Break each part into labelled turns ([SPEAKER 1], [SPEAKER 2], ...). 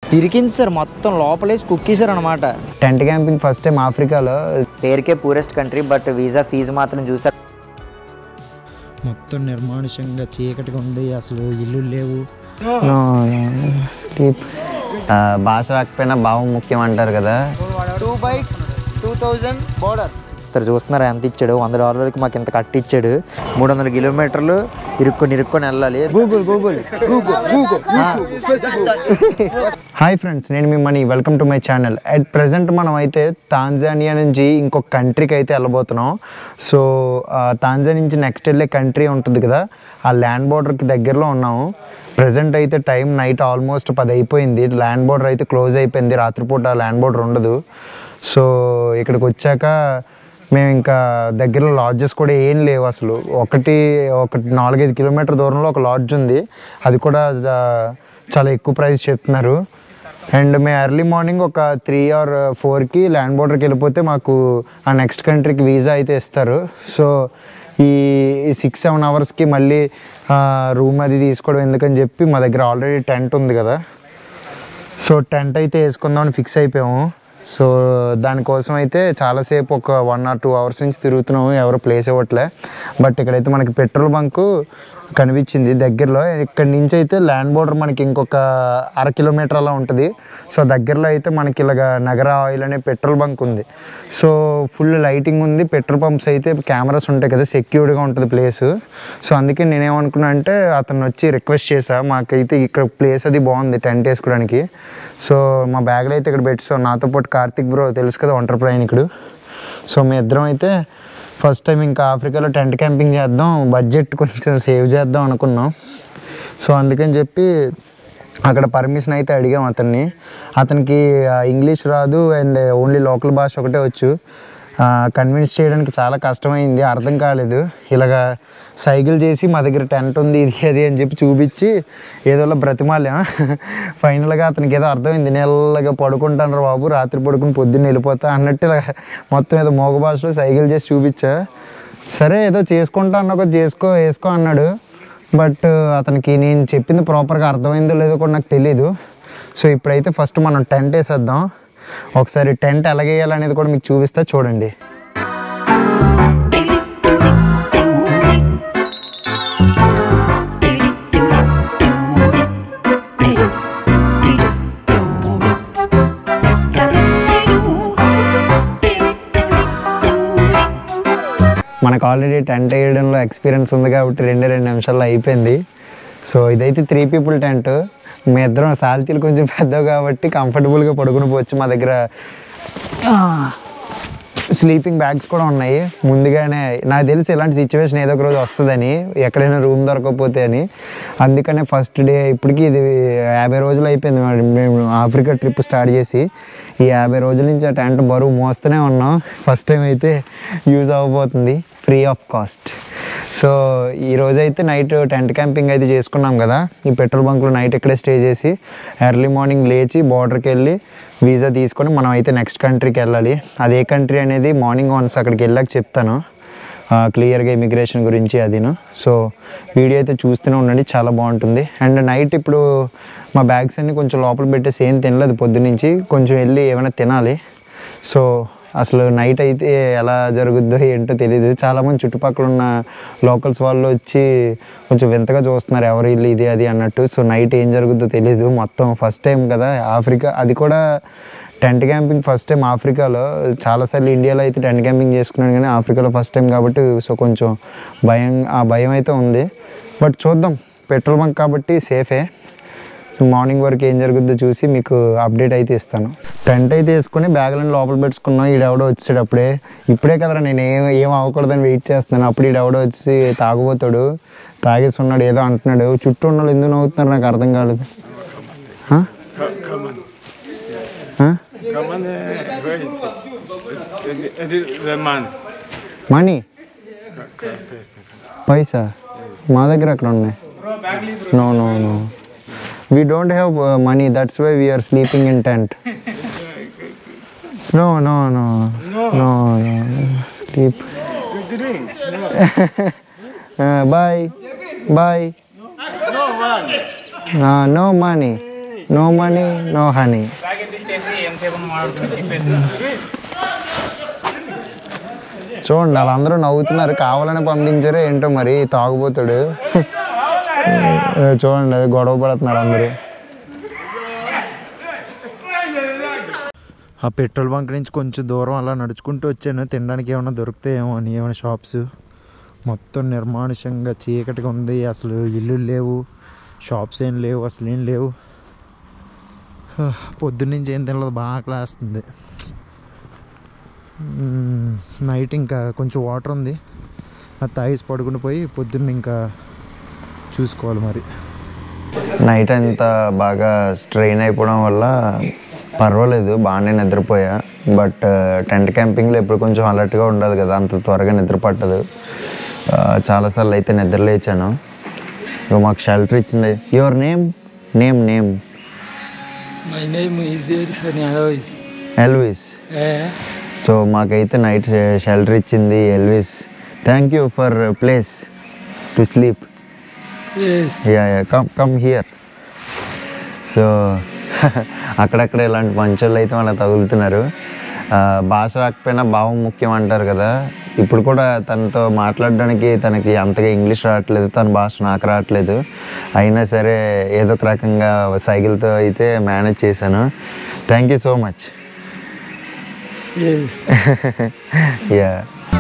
[SPEAKER 1] ఇరికింది sir మొత్తం లోపలేసి కుక్కీసారు అనమాట
[SPEAKER 2] tent camping first time ఆఫ్రికాలో
[SPEAKER 1] పేరుకే poorest country but visa fee మాత్రం చూసారు
[SPEAKER 3] మొత్తం నిర్మానుషంగా చీకటిగా ఉంది అసలు ఇల్లు లేవు
[SPEAKER 2] స్లీప్ భాష రాకపోయినా భావం ముఖ్యం అంటారు కదా
[SPEAKER 1] two bikes two thousand border sir చూస్తున్నారా ఎంత ఇచ్చాడు వంద డాలర్లకి మాకు ఇంత కట్టి ఇచ్చాడు మూడు వందల కిలోమీటర్లు ఇరుక్కొని ఇరుక్కొని వెళ్ళాలి
[SPEAKER 2] గూగుల్ గూగుల్ హాయ్ ఫ్రెండ్స్ నేను మీ money welcome to my channel at present మనం అయితే తాంజానియా నుంచి ఇంకొక కంట్రీకి అయితే వెళ్ళబోతున్నాం సో తాంజానియా నుంచి నెక్స్ట్ వెళ్ళే కంట్రీ ఉంటుంది కదా ఆ ల్యాండ్ బోర్డర్కి దగ్గరలో ఉన్నాము ప్రజెంట్ అయితే టైం నైట్ ఆల్మోస్ట్ పది అయిపోయింది ల్యాండ్ బోర్డర్ అయితే క్లోజ్ అయిపోయింది రాత్రిపూట ల్యాండ్ బోర్డర్ ఉండదు సో ఇక్కడికి వచ్చాక మేము ఇంకా దగ్గరలో లాడ్జెస్ కూడా ఏం లేవు అసలు ఒకటి ఒకటి నాలుగైదు కిలోమీటర్ దూరంలో ఒక లాడ్జ్ ఉంది అది కూడా జా- చాలా ఎక్కువ ప్రైస్ చెప్తున్నారు అండ్ మేము ఎర్లీ మార్నింగ్ ఒక త్రీ ఆర్ ఫోర్కి ల్యాండ్ బోర్డర్కి వెళ్ళిపోతే మాకు ఆ నెక్స్ట్ కంట్రీకి వీసా అయితే ఇస్తారు సో ఈ సిక్స్ సెవెన్ అవర్స్కి మళ్ళీ రూమ్ అది తీసుకోవడం ఎందుకని చెప్పి మా దగ్గర ఆల్రెడీ టెంట్ ఉంది కదా సో టెంట్ అయితే వేసుకుందామని ఫిక్స్ అయిపోయాము సో దానికోసం అయితే చాలాసేపు ఒక వన్ ఆర్ టూ అవర్స్ నుంచి తిరుగుతున్నాము ఎవరు ప్లేస్ ఇవ్వట్లే బట్ ఇక్కడైతే మనకి పెట్రోల్ బంకు కనిపించింది దగ్గరలో ఇక్కడి నుంచి అయితే ల్యాండ్ బోర్డర్ మనకి ఇంకొక అర కిలోమీటర్ అలా ఉంటుంది సో దగ్గరలో అయితే మనకి ఇలాగ నగర ఆయిల్ అనే పెట్రోల్ బంక్ ఉంది సో ఫుల్ లైటింగ్ ఉంది పెట్రోల్ పంప్స్ అయితే కెమెరాస్ ఉంటాయి కదా సెక్యూర్డ్గా ఉంటుంది ప్లేస్ సో అందుకే నేనేమనుకున్నా అంటే అతను వచ్చి రిక్వెస్ట్ చేశా మాకైతే ఇక్కడ ప్లేస్ అది బాగుంది టెంట్ వేసుకోవడానికి సో మా బ్యాగ్లో అయితే ఇక్కడ పెట్టాం నాతో పాటు కార్తిక్ బ్రో తెలుసు కదా ఒంటరి ప్రయాణికుడు సో మీ ఇద్దరం అయితే ఫస్ట్ టైం ఇంకా ఆఫ్రికాలో టెంట్ క్యాంపింగ్ చేద్దాం బడ్జెట్ కొంచెం సేవ్ చేద్దాం అనుకున్నాం సో అందుకని చెప్పి అక్కడ పర్మిషన్ అయితే అడిగాం అతన్ని అతనికి ఆ, ఇంగ్లీష్ రాదు అండ్ ఓన్లీ లోకల్ భాష ఒకటే వచ్చు కన్విన్స్ చేయడానికి చాలా కష్టమైంది అర్థం కాలేదు ఇలాగా సైకిల్ చేసి మా దగ్గర టెంట్ ఉంది ఇది అది అని చెప్పి చూపించి ఏదోలా బ్రతిమాలా ఫైనల్గా అతనికి ఏదో అర్థమైంది నెల్లగా పడుకుంటాను బాబు రాత్రి పడుకుని పొద్దున్న వెళ్ళిపోతా అన్నట్టు ఇలా మొత్తం ఏదో మోగ భాషలో సైకిల్ చేసి చూపించా సరే ఏదో చేసుకుంటా అన్న ఒక చేసుకో వేసుకో అన్నాడు బట్ అతనికి నేను చెప్పింది ప్రాపర్గా అర్థమైందో లేదో కూడా నాకు తెలియదు సో ఇప్పుడైతే ఫస్ట్ మనం టెంట్ వేసేద్దాం ఒకసారి టెంట్ ఎలాగేయాలనేది కూడా మీకు చూపిస్తా చూడండి మనకు ఆల్రెడీ టెంట్ వేయడంలో ఎక్స్పీరియన్స్ ఉంది కాబట్టి రెండు రెండు నిమిషాల్లో అయిపోయింది సో ఇదైతే త్రీ పీపుల్ టెంట్ మీ ఇద్దరం సాల్తీలు కొంచెం పెద్దవి కాబట్టి కంఫర్టబుల్గా పడుకుని పోవచ్చు మా దగ్గర స్లీపింగ్ బ్యాగ్స్ కూడా ఉన్నాయి ముందుగానే నాకు తెలిసి ఇలాంటి సిచ్యువేషన్ ఏదో ఒక రోజు వస్తుందని ఎక్కడైనా రూమ్ దొరకకపోతే అని అందుకనే ఫస్ట్ డే ఇప్పటికి ఇది యాభై రోజులు అయిపోయింది మరి మేము ఆఫ్రికా ట్రిప్ స్టార్ట్ చేసి ఈ యాభై రోజుల నుంచి ఆ టెంట్ బరువు మోస్తూనే ఉన్నాం ఫస్ట్ టైం అయితే యూజ్ అవ్వబోతుంది ఫ్రీ ఆఫ్ కాస్ట్ సో ఈ రోజు అయితే నైట్ టెంట్ క్యాంపింగ్ అయితే చేసుకున్నాం కదా ఈ పెట్రోల్ బంక్లో నైట్ ఇక్కడే స్టే చేసి ఎర్లీ మార్నింగ్ లేచి బార్డర్కి వెళ్ళి వీసా తీసుకొని మనం అయితే నెక్స్ట్ కంట్రీకి వెళ్ళాలి అదే కంట్రీ అనేది మార్నింగ్ వన్స్ అక్కడికి వెళ్ళాక చెప్తాను క్లియర్గా ఇమిగ్రేషన్ గురించి అదిను సో వీడియో అయితే చూస్తూనే ఉండండి చాలా బాగుంటుంది అండ్ నైట్ ఇప్పుడు మా బ్యాగ్స్ అన్ని కొంచెం లోపల పెట్టేసి ఏం తినలేదు పొద్దునుంచి కొంచెం వెళ్ళి ఏమైనా తినాలి సో అసలు నైట్ అయితే ఎలా జరుగుద్దో ఏంటో తెలియదు చాలామంది చుట్టుపక్కల ఉన్న లోకల్స్ వాళ్ళు వచ్చి కొంచెం వింతగా చూస్తున్నారు ఎవరు ఇల్లు ఇది అది అన్నట్టు సో నైట్ ఏం జరుగుద్దో తెలియదు మొత్తం ఫస్ట్ టైం కదా ఆఫ్రికా అది కూడా టెంట్ క్యాంపింగ్ ఫస్ట్ టైం ఆఫ్రికాలో చాలాసార్లు ఇండియాలో అయితే టెంట్ క్యాంపింగ్ చేసుకున్నాను కానీ ఆఫ్రికాలో ఫస్ట్ టైం కాబట్టి సో కొంచెం భయం ఆ భయం అయితే ఉంది బట్ చూద్దాం పెట్రోల్ బంక్ కాబట్టి సేఫే సో మార్నింగ్ వరకు ఏం జరుగుద్దో చూసి మీకు అప్డేట్ అయితే ఇస్తాను టెంట్ అయితే వేసుకొని బ్యాగ్లను లోపల పెట్టుకున్నాం ఈడెవడో వచ్చాడు అప్పుడే ఇప్పుడే కదరా నేను ఏం ఏం అవ్వకూడదని వెయిట్ చేస్తున్నాను అప్పుడు ఈడెవడో వచ్చి తాగుపోతాడు తాగేసి ఉన్నాడు ఏదో అంటున్నాడు చుట్టూ ఉన్న వాళ్ళు ఎందుకు నవ్వుతున్నారు నాకు అర్థం కాలేదు హ? హ?
[SPEAKER 4] Come on, uh, wait. It is the man.
[SPEAKER 2] Money పైసా మా దగ్గర అక్కడ ఉన్నాయి no no no we don't have money that's why we are sleeping in tent no no no no sleep bye bye no money no money no honey చూడండి వాళ్ళందరూ నవ్వుతున్నారు కావాలని పంపించారు ఏంటో మరి తాగుపోతాడు చూడండి అది గొడవ పడుతున్నారు అందరూ
[SPEAKER 1] ఆ పెట్రోల్ బంక్ నుంచి కొంచెం దూరం అలా నడుచుకుంటూ వచ్చాను తినడానికి ఏమైనా దొరుకుతాయేమో అని ఏమైనా షాప్స్ మొత్తం నిర్మానుషంగా చీకటిగా ఉంది అసలు ఇల్లు లేవు షాప్స్ ఏం లేవు అసలు ఏం లేవు పొద్దున్నుంచి ఏం తినలేదు బాగా క్లాస్తుంది నైట్ ఇంకా కొంచెం వాటర్ ఉంది అది తాగేసి పడుకుని పోయి పొద్దున్న ఇంకా చూసుకోవాలి మరి
[SPEAKER 2] నైట్ అంతా బాగా స్ట్రెయిన్ అయిపోవడం వల్ల పర్వాలేదు బాగానే నిద్రపోయా బట్ టెంట్ క్యాంపింగ్లో ఎప్పుడు కొంచెం అలర్ట్గా ఉండాలి కదా అంత త్వరగా నిద్ర పట్టదు ఆ, చాలాసార్లు అయితే నిద్ర లేచాను ఇక మాకు షెల్టర్ ఇచ్చింది your name name name
[SPEAKER 5] My name is Edison Alois.
[SPEAKER 2] Elvis
[SPEAKER 5] Eh?
[SPEAKER 2] So మాకైతే నైట్ షెల్టర్ ఇచ్చింది Elvis thank you for place to sleep
[SPEAKER 5] Yes.
[SPEAKER 2] Ya ya come come here so అక్కడక్కడ ఇలాంటి మంచోళ్ళు అయితే వాళ్ళ తగులుతున్నారు ఆ, భాష రాకపోయినా భావం ముఖ్యం అంటారు కదా ఇప్పుడు కూడా తనతో మాట్లాడడానికి తనకి అంతగా ఇంగ్లీష్ రావట్లేదు తన భాష నాకు రావట్లేదు అయినా సరే ఏదో ఒక రకంగా సైకిల్తో అయితే మేనేజ్ చేశాను thank you so much
[SPEAKER 5] Yes.
[SPEAKER 2] Ya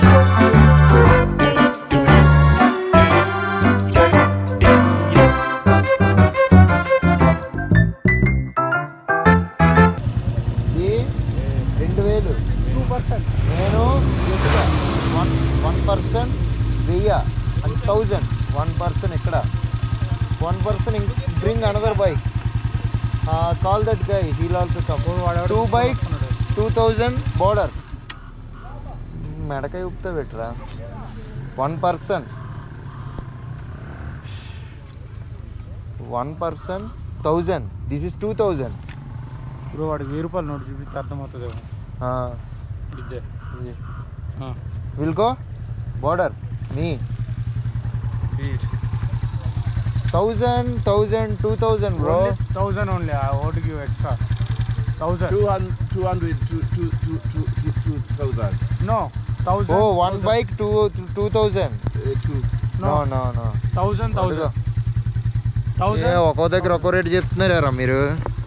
[SPEAKER 1] రెండు వేలు టూ పర్సెంట్ నేను వన్ వన్ పర్సన్ వెయ్యి అండ్ థౌజండ్ వన్ పర్సన్ ఇక్కడ one person bring another bike call that guy he'll also come two bikes two thousand border మెడకాయ ఉప్తా పెట్టరా one person one person thousand this is two thousand
[SPEAKER 6] bro వాడు వెయ్యి రూపాయలు నోటు చూపిస్తే అర్థమవుతుంది ఇద్దే
[SPEAKER 1] విల్ గో బోర్డర్ మీ thousand thousand two thousand bro
[SPEAKER 6] thousand only ఆ ఓటుకి extra thousand
[SPEAKER 4] 200, 200 two, two, two, two, two, two thousand.
[SPEAKER 6] No
[SPEAKER 1] ఓ
[SPEAKER 6] thousand
[SPEAKER 1] one bike two two thousand
[SPEAKER 4] Uh, two.
[SPEAKER 1] No no no
[SPEAKER 6] thousand thousand
[SPEAKER 1] a
[SPEAKER 6] thousand
[SPEAKER 1] ఒక్కో దగ్గర ఒక్కో రేటు చెప్తున్నారా మీరు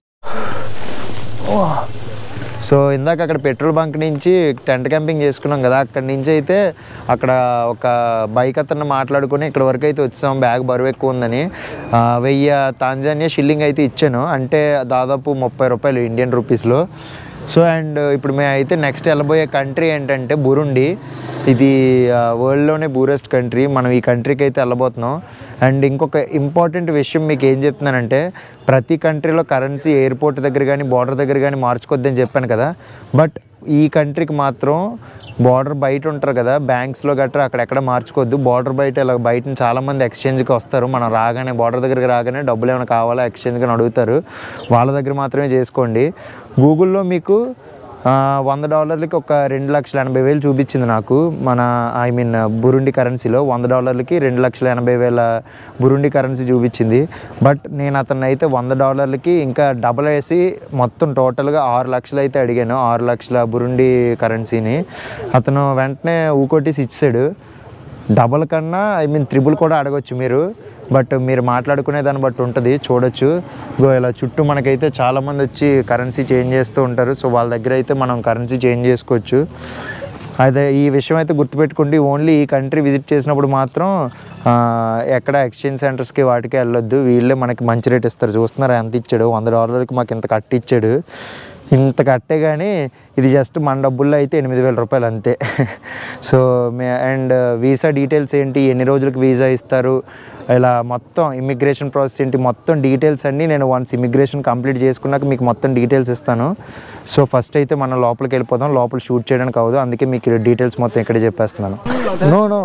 [SPEAKER 1] so ఇందాక అక్కడ పెట్రోల్ బంక్ నుంచి టెంట్ క్యాంపింగ్ చేసుకున్నాం కదా అక్కడి నుంచి అయితే అక్కడ ఒక బైక్ అతను మాట్లాడుకుని ఇక్కడ వరకు అయితే వచ్చాం బ్యాగ్ బరువు ఎక్కువ ఉందని ఆ, వెయ్యి తాంజానియా షిల్లింగ్ అయితే ఇచ్చాను అంటే దాదాపు ముప్పై రూపాయలు ఇండియన్ రూపీస్లో సో అండ్ ఇప్పుడు మేము అయితే నెక్స్ట్ వెళ్ళబోయే కంట్రీ ఏంటంటే బురుండి ఇది వరల్డ్లోనే బూరెస్ట్ కంట్రీ మనం ఈ కంట్రీకి అయితే వెళ్ళబోతున్నాం అండ్ ఇంకొక ఇంపార్టెంట్ విషయం మీకు ఏం చెప్తున్నానంటే ప్రతి కంట్రీలో కరెన్సీ ఎయిర్పోర్ట్ దగ్గర కానీ బార్డర్ దగ్గర కానీ మార్చుకోవద్దని చెప్పాను కదా బట్ ఈ కంట్రీకి మాత్రం బార్డర్ బయట ఉంటారు కదా బ్యాంక్స్లో గట్రా అక్కడెక్కడ మార్చుకోవద్దు బార్డర్ బయట ఇలా బయట నుంచి చాలామంది ఎక్స్చేంజ్కి వస్తారు మనం రాగానే బార్డర్ దగ్గరికి రాగానే డబ్బులు ఏమైనా కావాలా ఎక్స్చేంజ్కి అని అడుగుతారు వాళ్ళ దగ్గర మాత్రమే చేసుకోండి గూగుల్లో మీకు ఆ, వంద డాలర్లకి ఒక రెండు లక్షల ఎనభై వేలు చూపించింది నాకు మన ఐ మీన్ బురుండి కరెన్సీలో వంద డాలర్లకి రెండు లక్షల ఎనభై వేల బురుండి కరెన్సీ చూపించింది బట్ నేను అతన్ని అయితే వంద డాలర్లకి ఇంకా డబల్ వేసి మొత్తం టోటల్గా ఆరు లక్షలు అయితే అడిగాను ఆరు లక్షల బురుండి కరెన్సీని అతను వెంటనే ఊకొట్టేసి ఇచ్చాడు డబల్ కన్నా ఐ మీన్ త్రిబుల్ కూడా అడగొచ్చు మీరు బట్ మీరు మాట్లాడుకునే దాన్ని బట్టి ఉంటుంది చూడొచ్చు ఇగో ఇలా చుట్టూ మనకైతే చాలామంది వచ్చి కరెన్సీ చేంజ్ చేస్తూ ఉంటారు సో వాళ్ళ దగ్గర అయితే మనం కరెన్సీ చేంజ్ చేసుకోవచ్చు అదే ఈ విషయం అయితే గుర్తుపెట్టుకోండి ఓన్లీ ఈ కంట్రీ విజిట్ చేసినప్పుడు మాత్రం ఆ, ఎక్కడ ఎక్స్చేంజ్ సెంటర్స్కి వాటికి వెళ్ళొద్దు వీళ్ళే మనకి మంచి రేట్ ఇస్తారు చూస్తున్నారా ఎంత ఇచ్చాడు వంద డాలర్లకి మాకు ఇంత కట్టి ఇచ్చాడు ఇంత కట్టే కానీ ఇది జస్ట్ మన డబ్బుల్లో అయితే ఎనిమిది వేల రూపాయలు అంతే సో మే అండ్ వీసా డీటెయిల్స్ ఏంటి ఎన్ని రోజులకు వీసా ఇస్తారు ఇలా మొత్తం ఇమిగ్రేషన్ ప్రాసెస్ ఏంటి మొత్తం డీటెయిల్స్ అన్నీ నేను వన్స్ ఇమిగ్రేషన్ కంప్లీట్ చేసుకున్నాక మీకు మొత్తం డీటెయిల్స్ ఇస్తాను సో ఫస్ట్ అయితే మనం లోపలికి వెళ్ళిపోదాం లోపల షూట్ చేయడానికి అవ్వదు అందుకే మీకు డీటెయిల్స్ మొత్తం ఇక్కడే చెప్పేస్తున్నాను no no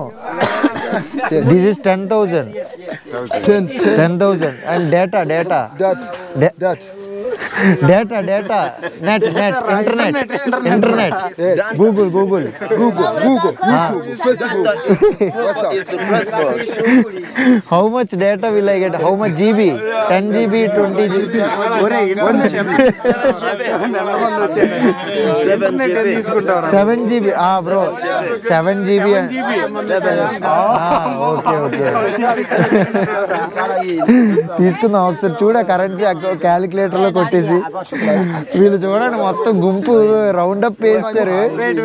[SPEAKER 1] this is ten thousand ten thousand and data data
[SPEAKER 4] That,
[SPEAKER 1] That-
[SPEAKER 4] that.
[SPEAKER 1] Data data net net internet internet Google Google
[SPEAKER 4] Google, Google, YouTube, Facebook.
[SPEAKER 1] How much data will I get how much GB ten GB twenty GB seven GB bro seven GB okay okay తీసుకుందాం ఒకసారి చూడ currency calculator లో కొట్టేసి వీళ్ళు చూడండి మొత్తం గుంపు round up వేస్తారు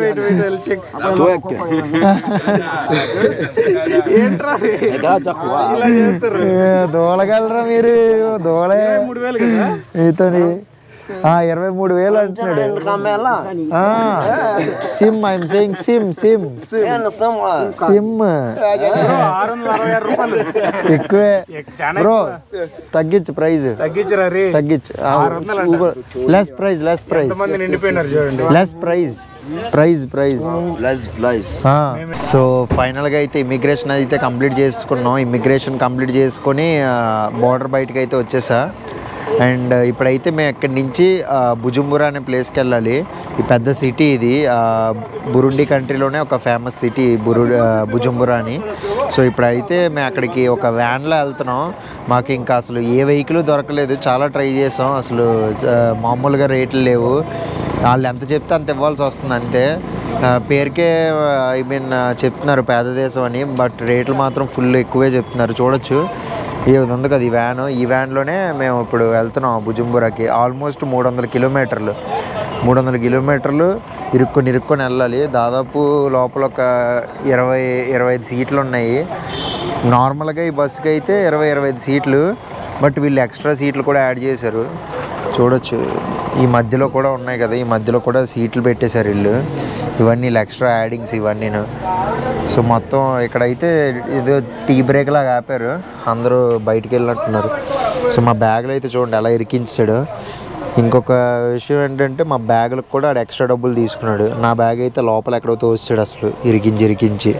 [SPEAKER 1] ఏ, దోలగలరా మీరు దోలే మీతోని ఆ, ఇరవై మూడు వేలు అంటున్నాడు ఆ, SIM I'm saying SIM SIM SIM
[SPEAKER 6] ఆరు వందల అరవై ఆరు రూపాయలు
[SPEAKER 1] ఎక్కువే
[SPEAKER 6] చాలా
[SPEAKER 1] బ్రో తగ్గించు ప్రైజ్
[SPEAKER 6] తగ్గించరా రే
[SPEAKER 1] తగ్గించు లెస్ ప్రైజ్ లెస్ ప్రైజ్
[SPEAKER 6] మంది నిండిపోయినారు చూడండి
[SPEAKER 1] less price price price so ఫైనల్గా అయితే ఇమిగ్రేషన్ అయితే కంప్లీట్ చేసుకున్నాం ఇమిగ్రేషన్ కంప్లీట్ చేసుకొని బార్డర్ బయటకు అయితే వచ్చేసా అండ్ ఇప్పుడైతే మేము ఎక్కడి నుంచి ఆ, బుజుంబురా అనే ప్లేస్కి వెళ్ళాలి ఈ పెద్ద సిటీ ఇది ఆ, బురుండి కంట్రీలోనే ఒక ఫేమస్ సిటీ బురు ఆ, బుజుంబురా అని సో ఇప్పుడైతే మేము అక్కడికి ఒక వ్యాన్లో వెళ్తున్నాం మాకు ఇంకా అసలు ఏ వెహికల్ దొరకలేదు చాలా ట్రై చేసాం అసలు ఆ, మామూలుగా రేట్లు లేవు వాళ్ళు ఎంత చెప్తే అంత ఇవ్వాల్సి వస్తుంది అంతే ఆ, పేరుకే ఐ మీన్ చెప్తున్నారు పేద దేశం అని బట్ రేట్లు మాత్రం ఫుల్ ఎక్కువే చెప్తున్నారు చూడొచ్చు ఇది ఉంది కదా ఈ వ్యాన్ ఈ వ్యాన్లోనే మేము ఇప్పుడు వెళ్తున్నాం భుజంబురాకి ఆల్మోస్ట్ మూడు వందల కిలోమీటర్లు మూడు వందల కిలోమీటర్లు ఇరుక్కొని ఇరుక్కొని వెళ్ళాలి దాదాపు లోపల ఒక ఇరవై ఇరవై ఐదు సీట్లు ఉన్నాయి నార్మల్గా ఈ బస్సుకి అయితే ఇరవై ఇరవై ఐదు సీట్లు బట్ వీళ్ళు ఎక్స్ట్రా సీట్లు కూడా యాడ్ చేశారు చూడొచ్చు ఈ మధ్యలో కూడా ఉన్నాయి కదా ఈ మధ్యలో కూడా సీట్లు పెట్టేశారు వీళ్ళు ఇవన్నీ ఎక్స్ట్రా యాడింగ్స్ ఇవన్నీను సో మొత్తం ఇక్కడైతే ఏదో టీ బ్రేక్ లాగా ఆపారు అందరూ బయటికి వెళ్ళినట్టున్నారు సో మా బ్యాగులు అయితే చూడండి ఎలా ఇరికించాడు ఇంకొక విషయం ఏంటంటే మా బ్యాగులకు కూడా ఆడు ఎక్స్ట్రా డబ్బులు తీసుకున్నాడు నా బ్యాగ్ అయితే లోపల ఎక్కడో తోస్తాడు అసలు ఇరికించి ఇరికించి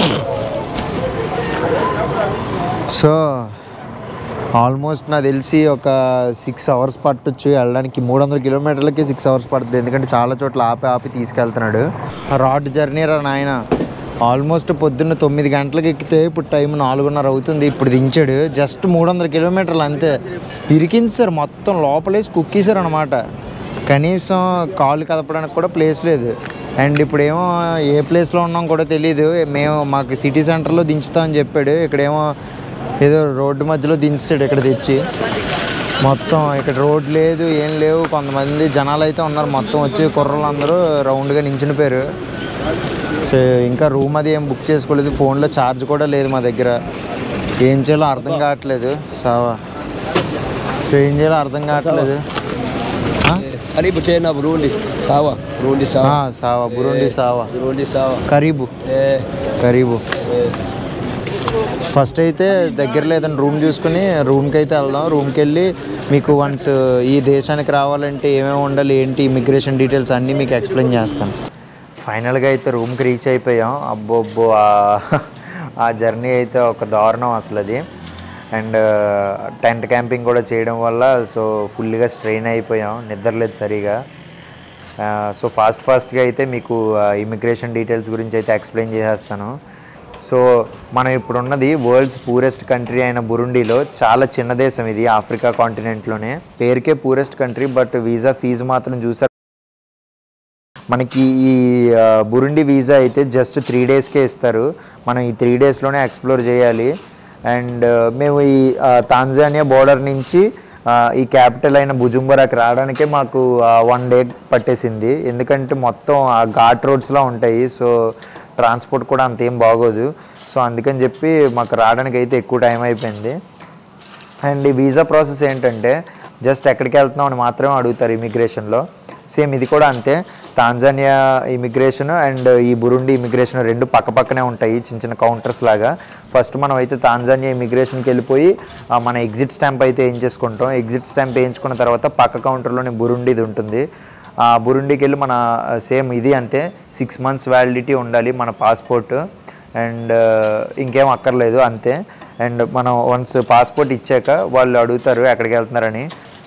[SPEAKER 1] సో ఆల్మోస్ట్ నాకు తెలిసి ఒక సిక్స్ అవర్స్ పట్టొచ్చు వెళ్ళడానికి మూడు వందల కిలోమీటర్లకి సిక్స్ అవర్స్ పడుతుంది ఎందుకంటే చాలా చోట్ల ఆపి ఆపి తీసుకెళ్తున్నాడు రాడ్ జర్నీ రా నాయన ఆల్మోస్ట్ పొద్దున్న తొమ్మిది గంటలకు ఎక్కితే ఇప్పుడు టైం నాలుగున్నర అవుతుంది ఇప్పుడు దించాడు జస్ట్ మూడు వందల కిలోమీటర్లు అంతే ఇరికించారు మొత్తం లోపలేసి కుక్కేశారు అనమాట కనీసం కాలు కదపడానికి కూడా ప్లేస్ లేదు అండ్ ఇప్పుడేమో ఏ ప్లేస్లో ఉన్నాం కూడా తెలియదు మేము మాకు సిటీ సెంటర్లో దించుతామని చెప్పాడు ఇక్కడేమో ఏదో రోడ్డు మధ్యలో దించాడు ఇక్కడ తెచ్చి మొత్తం ఇక్కడ రోడ్ లేదు ఏం లేవు కొంతమంది జనాలు అయితే ఉన్నారు మొత్తం వచ్చి కుర్రలు అందరూ రౌండ్గా నించుని పోయారు సో ఇంకా రూమ్ అది ఏం బుక్ చేసుకోలేదు ఫోన్లో ఛార్జ్ కూడా లేదు మా దగ్గర ఏం చేయాలో అర్థం కావట్లేదు సావా సో ఏం చేయాలో అర్థం కావట్లేదు ఆ?
[SPEAKER 7] Karibu tena Burundi. Sawa. Burundi
[SPEAKER 1] ఆ,
[SPEAKER 7] sawa.
[SPEAKER 1] సావా బురుండి సావా
[SPEAKER 7] Burundi sawa.
[SPEAKER 1] కరీబు
[SPEAKER 7] Eh,
[SPEAKER 1] కరీబు
[SPEAKER 7] eh.
[SPEAKER 1] ఫస్ట్ అయితే దగ్గరలో ఏదైనా రూమ్ చూసుకుని రూమ్కి అయితే వెళ్దాం రూమ్కి వెళ్ళి మీకు వన్స్ ఈ దేశానికి రావాలంటే ఏమేమి ఉండాలి ఏంటి ఇమిగ్రేషన్ డీటెయిల్స్ అన్నీ మీకు ఎక్స్ప్లెయిన్ చేస్తాను ఫైనల్గా అయితే రూమ్కి రీచ్ అయిపోయాం అబ్బో అబ్బో ఆ- ఆ జర్నీ అయితే ఒక దారుణం అసలు అది అండ్ టెంట్ క్యాంపింగ్ కూడా చేయడం వల్ల సో ఫుల్గా స్ట్రెయిన్ అయిపోయాం నిద్రలేదు సరిగా సో ఫాస్ట్ ఫాస్ట్గా అయితే మీకు ఇమిగ్రేషన్ డీటెయిల్స్ గురించి అయితే ఎక్స్ప్లెయిన్ చేసేస్తాను సో మనం ఇప్పుడు ఉన్నది వరల్డ్స్ పూరెస్ట్ కంట్రీ అయిన బురుండిలో చాలా చిన్న దేశం ఇది ఆఫ్రికా కాంటినెంట్లోనే పేరుకే poorest country but visa fee మాత్రం చూసారు మనకి ఈ ఆ, బురుండి వీసా అయితే జస్ట్ త్రీ డేస్కే ఇస్తారు మనం ఈ త్రీ డేస్లోనే ఎక్స్ప్లోర్ చేయాలి అండ్ మేము ఈ ఆ, తాంజానియా బోర్డర్ నుంచి ఆ, ఈ క్యాపిటల్ అయిన బుజుంబరాకి రావడానికే మాకు వన్ డే పట్టేసింది ఎందుకంటే మొత్తం ఆ ఘాట్ రోడ్స్లో ఉంటాయి సో ట్రాన్స్పోర్ట్ కూడా అంతేం బాగోదు సో అందుకని చెప్పి మాకు రావడానికి అయితే ఎక్కువ టైం అయిపోయింది అండ్ ఈ వీసా ప్రాసెస్ ఏంటంటే జస్ట్ ఎక్కడికి వెళ్తున్నాం అని మాత్రమే అడుగుతారు ఇమిగ్రేషన్లో సేమ్ ఇది కూడా అంతే తాంజానియా ఇమిగ్రేషన్ అండ్ ఈ బురుండి ఇమిగ్రేషన్ రెండు పక్క పక్కనే ఉంటాయి చిన్న చిన్న కౌంటర్స్ లాగా ఫస్ట్ మనం అయితే తాంజానియా ఇమిగ్రేషన్కి వెళ్ళిపోయి ఆ, మన ఎగ్జిట్ స్టాంప్ అయితే వేయించేసుకుంటాం ఎగ్జిట్ స్టాంప్ వేయించుకున్న తర్వాత పక్క కౌంటర్లోనే బురుండిది ఉంటుంది ఆ బురుండికి వెళ్ళి మన సేమ్ ఇది అంతే సిక్స్ మంత్స్ వ్యాలిడిటీ ఉండాలి మన పాస్పోర్ట్ అండ్ ఇంకేం అక్కర్లేదు అంతే అండ్ మనం వన్స్ పాస్పోర్ట్ ఇచ్చాక వాళ్ళు అడుగుతారు ఎక్కడికి వెళ్తున్నారని సో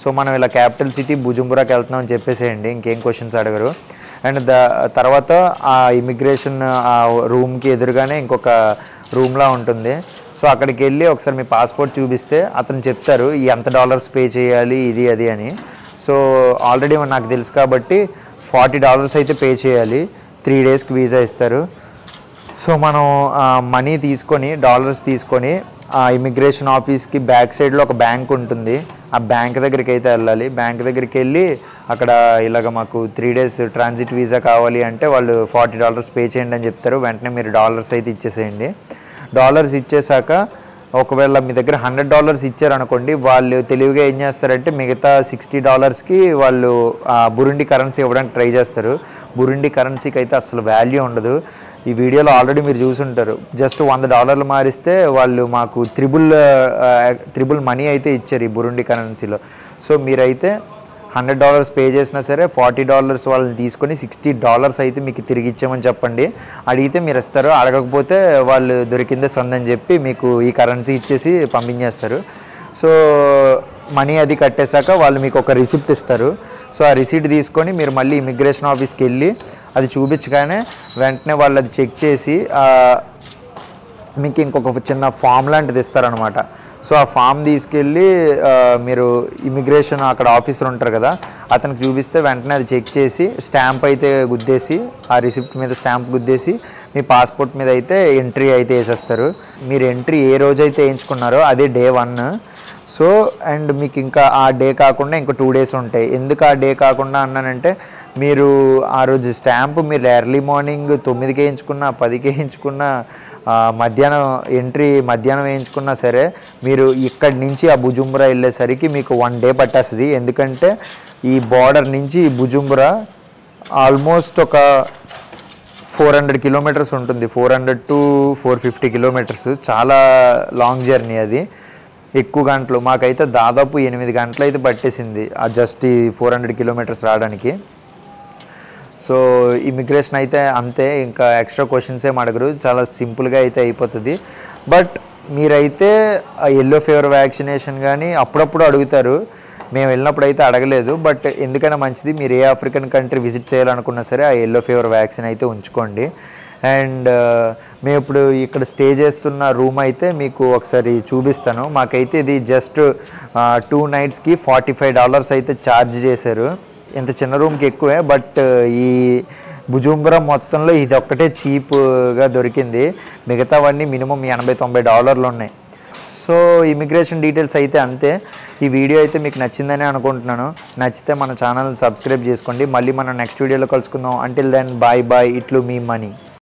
[SPEAKER 1] సో మనం ఇలా క్యాపిటల్ సిటీ బుజుంబురాకి వెళ్తున్నాం అని చెప్పేసేయండి ఇంకేం క్వశ్చన్స్ అడగరు అండ్ ద తర్వాత ఆ ఇమిగ్రేషన్ ఆ రూమ్కి ఎదురుగానే ఇంకొక రూమ్లా ఉంటుంది సో అక్కడికి వెళ్ళి ఒకసారి మీ పాస్పోర్ట్ చూపిస్తే అతను చెప్తారు ఈ ఎంత డాలర్స్ పే చేయాలి ఇది అది అని సో ఆల్రెడీ నాకు తెలుసు కాబట్టి ఫార్టీ డాలర్స్ అయితే పే చేయాలి త్రీ డేస్కి వీసా ఇస్తారు సో మనం మనీ తీసుకొని డాలర్స్ తీసుకొని ఆ ఇమిగ్రేషన్ ఆఫీస్కి బ్యాక్ సైడ్లో ఒక బ్యాంక్ ఉంటుంది ఆ బ్యాంక్ దగ్గరికి అయితే వెళ్ళాలి బ్యాంక్ దగ్గరికి వెళ్ళి అక్కడ ఇలాగ మాకు త్రీ డేస్ ట్రాన్సిట్ వీసా కావాలి అంటే వాళ్ళు ఫార్టీ డాలర్స్ పే చేయండి అని చెప్తారు వెంటనే మీరు డాలర్స్ అయితే ఇచ్చేసేయండి డాలర్స్ ఇచ్చేసాక ఒకవేళ మీ దగ్గర హండ్రెడ్ డాలర్స్ ఇచ్చారనుకోండి వాళ్ళు తెలివిగా ఏం చేస్తారంటే మిగతా సిక్స్టీ డాలర్స్కి వాళ్ళు ఆ, బురుండి కరెన్సీ ఇవ్వడానికి ట్రై చేస్తారు బురుండి కరెన్సీకి అయితే అసలు వాల్యూ ఉండదు ఈ వీడియోలో ఆల్రెడీ మీరు చూసుంటారు జస్ట్ వంద డాలర్లు మారిస్తే వాళ్ళు మాకు త్రిబుల్ త్రిబుల్ మనీ అయితే ఇచ్చారు ఈ బురుండి కరెన్సీలో సో మీరైతే హండ్రెడ్ డాలర్స్ పే చేసినా సరే ఫార్టీ డాలర్స్ వాళ్ళని తీసుకొని సిక్స్టీ డాలర్స్ అయితే మీకు తిరిగి ఇచ్చామని చెప్పండి అడిగితే మీరు ఇస్తారు అడగకపోతే వాళ్ళు దొరికిందే సొందని చెప్పి మీకు ఈ కరెన్సీ ఇచ్చేసి పంపించేస్తారు సో మనీ అది కట్టేశాక వాళ్ళు మీకు ఒక రిసిప్ట్ ఇస్తారు సో ఆ రిసిప్ట్ తీసుకొని మీరు మళ్ళీ ఇమిగ్రేషన్ ఆఫీస్కి వెళ్ళి అది చూపించగానే వెంటనే వాళ్ళు అది చెక్ చేసి ఆ, మీకు ఇంకొక చిన్న ఫామ్ లాంటిది ఇస్తారనమాట సో ఆ ఫామ్ తీసుకెళ్ళి ఆ, మీరు ఇమిగ్రేషన్ అక్కడ ఆఫీసర్ ఉంటారు కదా అతనికి చూపిస్తే వెంటనే అది చెక్ చేసి స్టాంప్ అయితే గుద్దేసి ఆ రిసిప్ట్ మీద స్టాంప్ గుద్దేసి మీ పాస్పోర్ట్ మీద అయితే ఎంట్రీ అయితే వేసేస్తారు మీరు ఎంట్రీ ఏ రోజైతే వేయించుకున్నారో అదే డే వన్ సో అండ్ మీకు ఇంకా ఆ డే కాకుండా ఇంకా టూ డేస్ ఉంటాయి ఎందుకు ఆ డే కాకుండా అన్నానంటే మీరు ఆ రోజు స్టాంప్ మీరు ఎర్లీ మార్నింగ్ తొమ్మిదికి వేయించుకున్నా పదికి వేయించుకున్నా ఆ, మధ్యాహ్నం ఎంట్రీ మధ్యాహ్నం వేయించుకున్నా సరే మీరు ఇక్కడి నుంచి ఆ భుజుంబురా వెళ్ళేసరికి మీకు వన్ డే పట్టేస్తుంది ఎందుకంటే ఈ బార్డర్ నుంచి ఈ భుజుంబురా ఆల్మోస్ట్ ఒక ఫోర్ హండ్రెడ్ కిలోమీటర్స్ ఉంటుంది four hundred to four fifty kilometres చాలా లాంగ్ జర్నీ అది ఎక్కువ గంటలు మాకైతే దాదాపు ఎనిమిది గంటలు అయితే పట్టేసింది ఆ జస్ట్ ఈ ఫోర్ హండ్రెడ్ కిలోమీటర్స్ రావడానికి సో ఇమిగ్రేషన్ అయితే అంతే ఇంకా ఎక్స్ట్రా క్వశ్చన్స్ ఏం అడగరు చాలా సింపుల్గా అయితే అయిపోతుంది బట్ మీరైతే ఆ ఎల్లో ఫీవర్ వ్యాక్సినేషన్ కానీ అప్పుడప్పుడు అడుగుతారు మేము వెళ్ళినప్పుడు అయితే అడగలేదు బట్ ఎందుకైనా మంచిది మీరు ఏ ఆఫ్రికన్ కంట్రీ విజిట్ చేయాలనుకున్నా సరే ఆ ఎల్లో ఫీవర్ వ్యాక్సిన్ అయితే ఉంచుకోండి అండ్ మేము ఇప్పుడు ఇక్కడ స్టే చేస్తున్న రూమ్ అయితే మీకు ఒకసారి చూపిస్తాను మాకైతే ఇది జస్ట్ టూ నైట్స్కి ఫార్టీ ఫైవ్ డాలర్స్ అయితే ఛార్జ్ చేశారు ఇంత చిన్న రూమ్కి ఎక్కువే బట్ ఈ భుజుంబరం మొత్తంలో ఇది ఒక్కటే చీప్గా దొరికింది మిగతావన్నీ మినిమం ఎనభై తొంభై డాలర్లు ఉన్నాయి సో ఇమిగ్రేషన్ డీటెయిల్స్ అయితే అంతే ఈ వీడియో అయితే మీకు నచ్చిందని అనుకుంటున్నాను నచ్చితే మన ఛానల్ సబ్స్క్రైబ్ చేసుకోండి మళ్ళీ మనం నెక్స్ట్ వీడియోలో కలుసుకుందాం అంటిల్ దెన్ బాయ్ బాయ్ ఇట్లు మీ మనీ